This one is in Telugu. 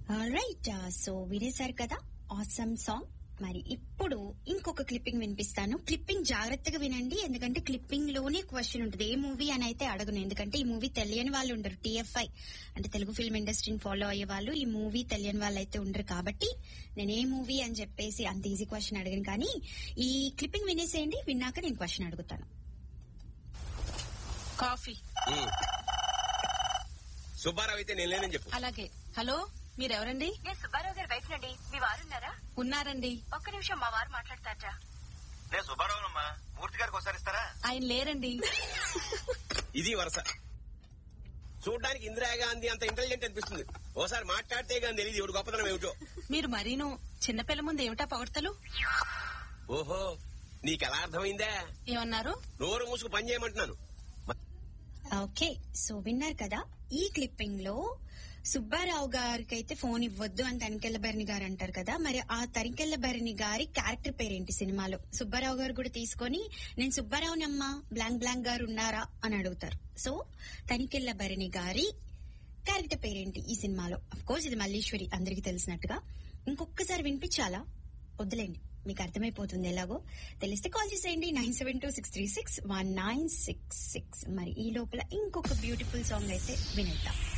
రైట్ సో వినేశారు కదా ఆసమ్ సాంగ్ మరి ఇప్పుడు ఇంకొక క్లిప్పింగ్ వినిపిస్తాను క్లిప్పింగ్ జాగ్రత్తగా వినండి ఎందుకంటే క్లిప్పింగ్ లోనే క్వశ్చన్ ఉంటుంది ఏ మూవీ అని అయితే అడగను ఎందుకంటే ఈ మూవీ తెలియని వాళ్ళు ఉండరు టీఎఫ్ఐ అంటే తెలుగు ఫిల్మ్ ఇండస్ట్రీని ఫాలో అయ్యే వాళ్ళు ఈ మూవీ తెలియని వాళ్ళు అయితే ఉండరు కాబట్టి నేను ఏ మూవీ అని చెప్పేసి అంత ఈజీ క్వశ్చన్ అడిగాను కానీ ఈ క్లిప్పింగ్ వినేసేయండి విన్నాక నేను క్వశ్చన్ అడుగుతాను కాఫీ ఉమ్. సుబ్బారావు అయితే నేను లేనని చెప్పు అలాగే హలో మీరెవరండి నేను సుబ్బారావు గారి వైఫ్ నండి మీ వారున్నారా ఉన్నారండి ఒక్క నిమిషం మా వారు మాట్లాడతారా నేను సుబ్బారావునమ్మా మూర్తి గారికి ఒకసారి ఇస్తారా ఆయన లేరండి ఇది వరుస చూడడానికి ఇందిరాగాంధీ అంత ఇంటెలిజెంట్ అనిపిస్తుంది ఓసారి మాట్లాడితే గాని తెలియదు ఎవడు గొప్పతనం ఏమిటో మీరు మరీను చిన్నపిల్ల ముందు ఏమిటా పొగడతలు ఓహో నీకెలా అర్థమైందా ఏమన్నారు నోరు మూసుకు పని చేయమంటున్నాను ఓకే సో విన్నారు కదా ఈ క్లిప్పింగ్ లో సుబ్బారావు గారికి అయితే ఫోన్ ఇవ్వద్దు అని తనికెళ్ల భరణి గారు అంటారు కదా మరి ఆ తనికెళ్ల భరణి గారి క్యారెక్టర్ పేరేంటి సినిమాలో సుబ్బారావు గారు కూడా తీసుకొని నేను సుబ్బారావునమ్మా బ్లాంక్ బ్లాంక్ గారు ఉన్నారా అని అడుగుతారు సో తనికెళ్ల భరణి గారి క్యారెక్టర్ పేరేంటి ఈ సినిమాలో అఫ్ కోర్స్ ఇది మల్లీశ్వరి అందరికి తెలిసినట్టుగా ఇంకొకసారి వినిపించాలా వద్దులేండి మీకు అర్థమైపోతుంది ఎలాగో తెలిస్తే కాల్ చేసేయండి nine seven two six three six one nine six six మరి ఈ లోపల ఇంకొక బ్యూటిఫుల్ సాంగ్ అయితే వినేద్దాం